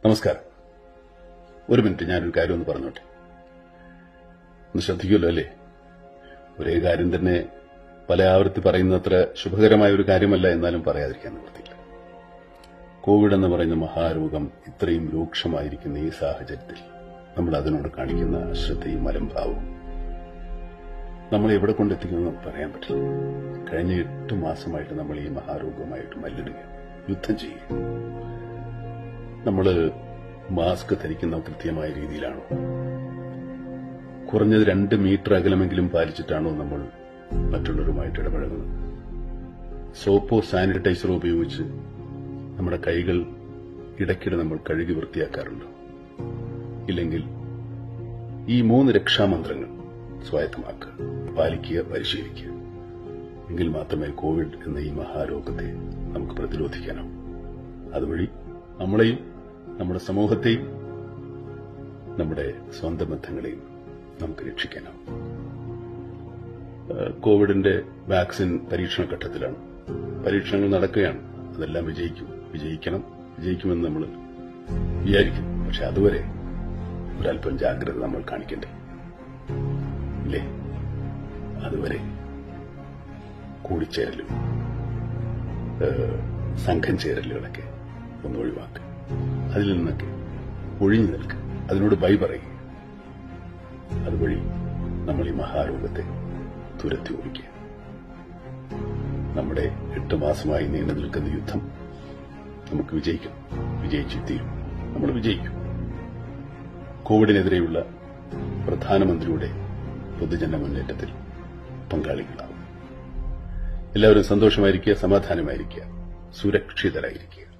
നമസ്കാരം ഒരു മിനിറ്റ് ഞാനൊരു കാര്യം ഒന്ന് പറഞ്ഞോട്ടെ ഒന്ന് ശ്രദ്ധിക്കുമല്ലോ അല്ലേ ഒരേ കാര്യം തന്നെ പല ആവർത്തി പറയുന്നത്ര ശുഭകരമായ ഒരു കാര്യമല്ല എന്നാലും പറയാതിരിക്കാൻ നിവൃത്തിയില്ല കോവിഡ് എന്ന് പറയുന്ന മഹാരോഗം ഇത്രയും രൂക്ഷമായിരിക്കുന്ന ഈ സാഹചര്യത്തിൽ നമ്മൾ അതിനോട് കാണിക്കുന്ന അശ്രദ്ധയും മലംഭാവവും നമ്മളെ എവിടെ കൊണ്ടെത്തിക്കുമെന്ന് നമുക്ക് പറയാൻ പറ്റില്ല കഴിഞ്ഞ എട്ട് മാസമായിട്ട് നമ്മൾ ഈ മഹാരോഗവുമായിട്ട് മല്ലിടുക യുദ്ധം ചെയ്യുക നമ്മൾ മാസ്ക് ധരിക്കുന്ന കൃത്യമായ രീതിയിലാണോ കുറഞ്ഞത് രണ്ട് മീറ്റർ അകലമെങ്കിലും പാലിച്ചിട്ടാണോ നമ്മൾ മറ്റുള്ളവരുമായിട്ട് ഇടപഴകുന്നത് സോപ്പോ സാനിറ്റൈസറോ ഉപയോഗിച്ച് നമ്മുടെ കൈകൾ ഇടയ്ക്കിടെ നമ്മൾ കഴുകി വൃത്തിയാക്കാറുണ്ട് ഇല്ലെങ്കിൽ ഈ മൂന്ന് രക്ഷാമന്ത്രങ്ങൾ സ്വായത്തമാക്കുക പാലിക്കുക പരിശീലിക്കുക എങ്കിൽ മാത്രമേ കോവിഡ് എന്ന ഈ മഹാരോഗത്തെ നമുക്ക് പ്രതിരോധിക്കാനാവൂ അതുവഴി നമ്മളെയും നമ്മുടെ സമൂഹത്തെയും നമ്മുടെ സ്വന്തം ബന്ധങ്ങളെയും നമുക്ക് രക്ഷിക്കാനാവും ഏഹ് കോവിഡിന്റെ വാക്സിൻ പരീക്ഷണ ഘട്ടത്തിലാണ് പരീക്ഷണങ്ങൾ നടക്കുകയാണ് അതെല്ലാം വിജയിക്കും വിജയിക്കണം വിജയിക്കുമെന്ന് നമ്മൾ വിചാരിക്കും പക്ഷെ അതുവരെ ഒരല്പം ജാഗ്രത നമ്മൾ കാണിക്കണ്ടേ ഇല്ലേ അതുവരെ കൂടിച്ചേരലും ഏഹ് സംഘം ചേരലുകളൊക്കെ ഒന്ന് ഒഴിവാക്കുക അതിൽ നിന്നൊക്കെ ഒഴിഞ്ഞു നിൽക്കുക അതിനോട് ബൈ പറയുക അതുവഴി നമ്മൾ ഈ മഹാരോഗത്തെ തുരത്തി ഓടിക്കുക നമ്മുടെ എട്ട് മാസമായി നീണ്ടു നിൽക്കുന്ന യുദ്ധം നമുക്ക് വിജയിക്കണം വിജയിച്ചു തീരും നമ്മൾ വിജയിക്കും കോവിഡിനെതിരെയുള്ള പ്രധാനമന്ത്രിയുടെ പൊതുജന മുന്നേറ്റത്തിൽ പങ്കാളികളാവും എല്ലാവരും സന്തോഷമായിരിക്കുക സമാധാനമായിരിക്കുക സുരക്ഷിതരായിരിക്കുക